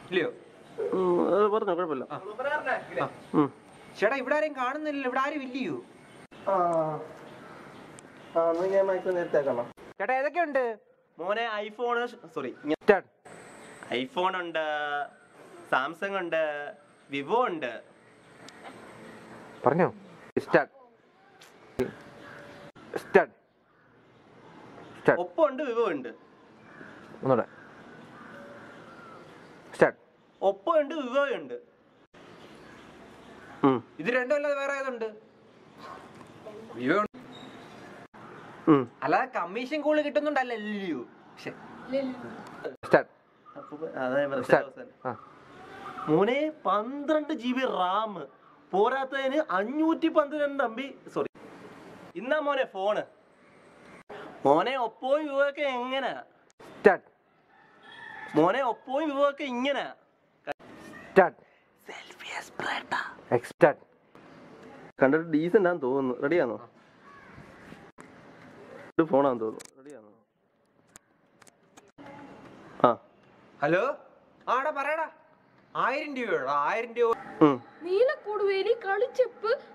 ഇല്ലയോ ഉം, അത് പറഞ്ഞോ കുഴപ്പമില്ല ഉം. ചേട്ടാ ഇവിടെ ആരെയും കാണുന്നില്ലല്ലോ ഇവിടെ ആരും ഇല്ലയോ ആ ആ എന്നാ ഞാൻ മാക്സിമം നേരത്തെ ആക്കാം ചേട്ടാ ഏതൊക്കെയുണ്ട് മോനെ ഐഫോൺ സോറി സ്റ്റാർട്ട് ഐഫോൺ ഉണ്ട് സാംസങ് ഉണ്ട് വിവോ ഉണ്ട് പറഞ്ഞോ സ്റ്റാർട്ട് സ്റ്റാർട്ട് സ്റ്റാർട്ട് ഒപ്പോ ഉണ്ട് വിവോ ഉണ്ട് ഒന്നുകൂടെ സ്റ്റാർട്ട് ഒപ്പോ ഉണ്ട് വിവോ ഉണ്ട് ഉം. ഇത് രണ്ടും അല്ലാതെ വേറെ ഏതുണ്ട് വിവോ ഉണ്ട്. ഉം. അല്ലാതെ കമ്മീഷൻ കൂടുതൽ കിട്ടുന്നുണ്ടല്ലോ സ്റ്റാർട്ട് അതെ പറഞ്ഞത് സ്റ്റാർട്ട് അവസാനം. ആ മോനെ പന്ത്രണ്ട് ജി ബി റാം പോരാത്തതിന് അഞ്ഞൂറ്റി പന്ത്രണ്ട് എം ബി സോറി ഇന്നാ മോനെ ഫോണ് മോനെ ഒപ്പോ വിവോ ഒക്കെ എങ്ങനെ സ്റ്റാർട്ട് മോനെ ഒപ്പോ വിവോ ഒക്കെ ഇങ്ങനെ സ്റ്റാർട്ട് സ്റ്റാർട്ട് കണ്ടിട്ട് ഡീസന്റ് ആണെന്ന് തോന്നുന്നു റെഡിയാണോ ഇത് ഫോണാന്ന് തോന്നുന്നു റെഡിയാണോ ആ ഹലോ ആടാ പറയടാ ആയിരം രൂപയോ ആയിരം രൂപ ഉം. നീലക്കൂടുവേലി കളിച്ചെപ്പ്